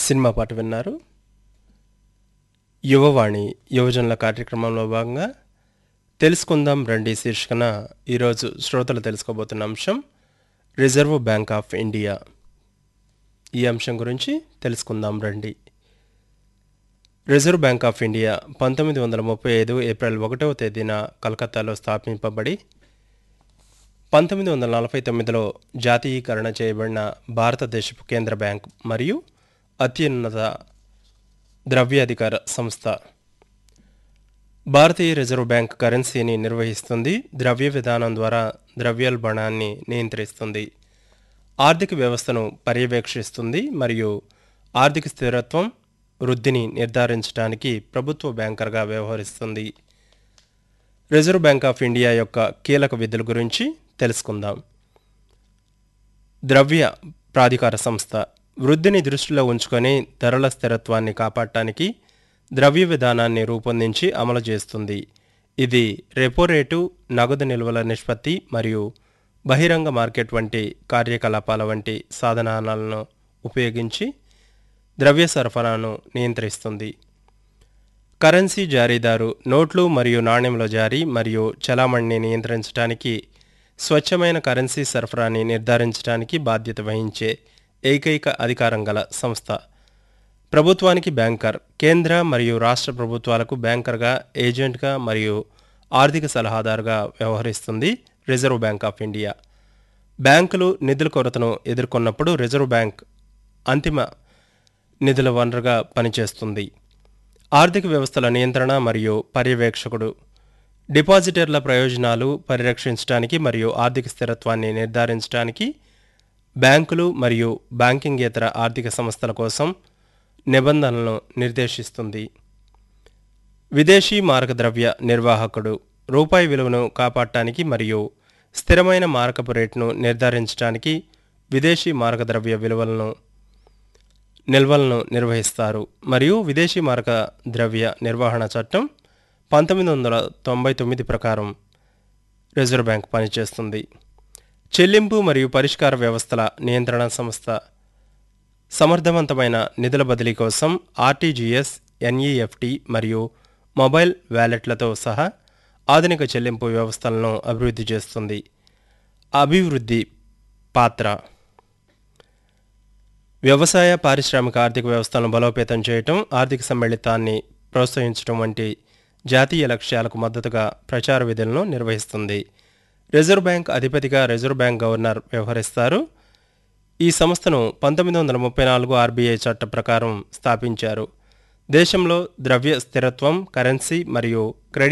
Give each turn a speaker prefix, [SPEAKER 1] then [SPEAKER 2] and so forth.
[SPEAKER 1] cinema పాట విన్నారు యువవాణి యువజనుల కార్యక్రమంలో భాగంగా తెలుసుకుందాం రండి శీర్షికన ఈరోజు శ్రోతలు తెలుసుకోబోతున్న అంశం రిజర్వ్ బ్యాంక్ ఆఫ్ ఇండియా ఈ అంశం గురించి తెలుసుకుందాం రండి రిజర్వ్ బ్యాంక్ ఆఫ్ ఇండియా పంతొమ్మిది వందల ముప్పై ఐదు ఏప్రిల్ ఒకటవ తేదీన కలకత్తాలో స్థాపింపబడి పంతొమ్మిది వందల నలభై తొమ్మిదిలో జాతీయీకరణ చేయబడిన భారతదేశపు కేంద్ర బ్యాంక్ మరియు అత్యున్నత ద్రవ్యాధికార సంస్థ భారతీయ రిజర్వ్ బ్యాంక్ కరెన్సీని నిర్వహిస్తుంది ద్రవ్య విధానం ద్వారా ద్రవ్యోల్బణాన్ని నియంత్రిస్తుంది ఆర్థిక వ్యవస్థను పర్యవేక్షిస్తుంది మరియు ఆర్థిక స్థిరత్వం వృద్ధిని నిర్ధారించడానికి ప్రభుత్వ బ్యాంకర్గా వ్యవహరిస్తుంది రిజర్వ్ బ్యాంక్ ఆఫ్ ఇండియా యొక్క కీలక విధుల గురించి తెలుసుకుందాం ద్రవ్య ప్రాధికార సంస్థ వృద్ధిని దృష్టిలో ఉంచుకొని ధరల స్థిరత్వాన్ని కాపాడటానికి ద్రవ్య విధానాన్ని రూపొందించి అమలు చేస్తుంది ఇది రెపో రేటు నగదు నిల్వల నిష్పత్తి మరియు బహిరంగ మార్కెట్ వంటి కార్యకలాపాల వంటి సాధనాలను ఉపయోగించి ద్రవ్య సరఫరాను నియంత్రిస్తుంది కరెన్సీ జారీదారు నోట్లు మరియు నాణ్యముల జారీ మరియు చలామణిని నియంత్రించడానికి స్వచ్ఛమైన కరెన్సీ సరఫరాని నిర్ధారించడానికి బాధ్యత వహించే ఏకైక అధికారం గల సంస్థ ప్రభుత్వానికి బ్యాంకర్ కేంద్ర మరియు రాష్ట్ర ప్రభుత్వాలకు బ్యాంకర్గా ఏజెంట్గా మరియు ఆర్థిక సలహాదారుగా వ్యవహరిస్తుంది రిజర్వ్ బ్యాంక్ ఆఫ్ ఇండియా బ్యాంకులు నిధుల కొరతను ఎదుర్కొన్నప్పుడు రిజర్వ్ బ్యాంక్ అంతిమ నిధుల వనరుగా పనిచేస్తుంది ఆర్థిక వ్యవస్థల నియంత్రణ మరియు పర్యవేక్షకుడు డిపాజిటర్ల ప్రయోజనాలు పరిరక్షించడానికి మరియు ఆర్థిక స్థిరత్వాన్ని నిర్ధారించడానికి బ్యాంకులు మరియు బ్యాంకింగేతర ఆర్థిక సంస్థల కోసం నిబంధనలను నిర్దేశిస్తుంది విదేశీ మారకద్రవ్య నిర్వాహకుడు రూపాయి విలువను కాపాడటానికి మరియు స్థిరమైన మారకపు రేటును నిర్ధారించడానికి విదేశీ మారకద్రవ్య విలువలను నిల్వలను నిర్వహిస్తారు మరియు విదేశీ మారక ద్రవ్య నిర్వహణ చట్టం పంతొమ్మిది వందల తొంభై తొమ్మిది ప్రకారం రిజర్వ్ బ్యాంక్ పనిచేస్తుంది చెల్లింపు మరియు పరిష్కార వ్యవస్థల నియంత్రణ సంస్థ సమర్థవంతమైన నిధుల బదిలీ కోసం ఆర్టీజీఎస్ ఎన్ఈఎఫ్టి మరియు మొబైల్ వ్యాలెట్లతో సహా ఆధునిక చెల్లింపు వ్యవస్థలను అభివృద్ధి చేస్తుంది అభివృద్ధి పాత్ర వ్యవసాయ పారిశ్రామిక ఆర్థిక వ్యవస్థలను బలోపేతం చేయటం ఆర్థిక సమ్మిళితాన్ని ప్రోత్సహించడం వంటి జాతీయ లక్ష్యాలకు మద్దతుగా ప్రచార విధులను నిర్వహిస్తుంది రిజర్వ్ బ్యాంక్ అధిపతిగా రిజర్వ్ బ్యాంక్ గవర్నర్ వ్యవహరిస్తారు ఈ సంస్థను పంతొమ్మిది వందల ముప్పై నాలుగు ఆర్బీఐ చట్ట ప్రకారం స్థాపించారు దేశంలో ద్రవ్య స్థిరత్వం కరెన్సీ మరియు క్రెడిట్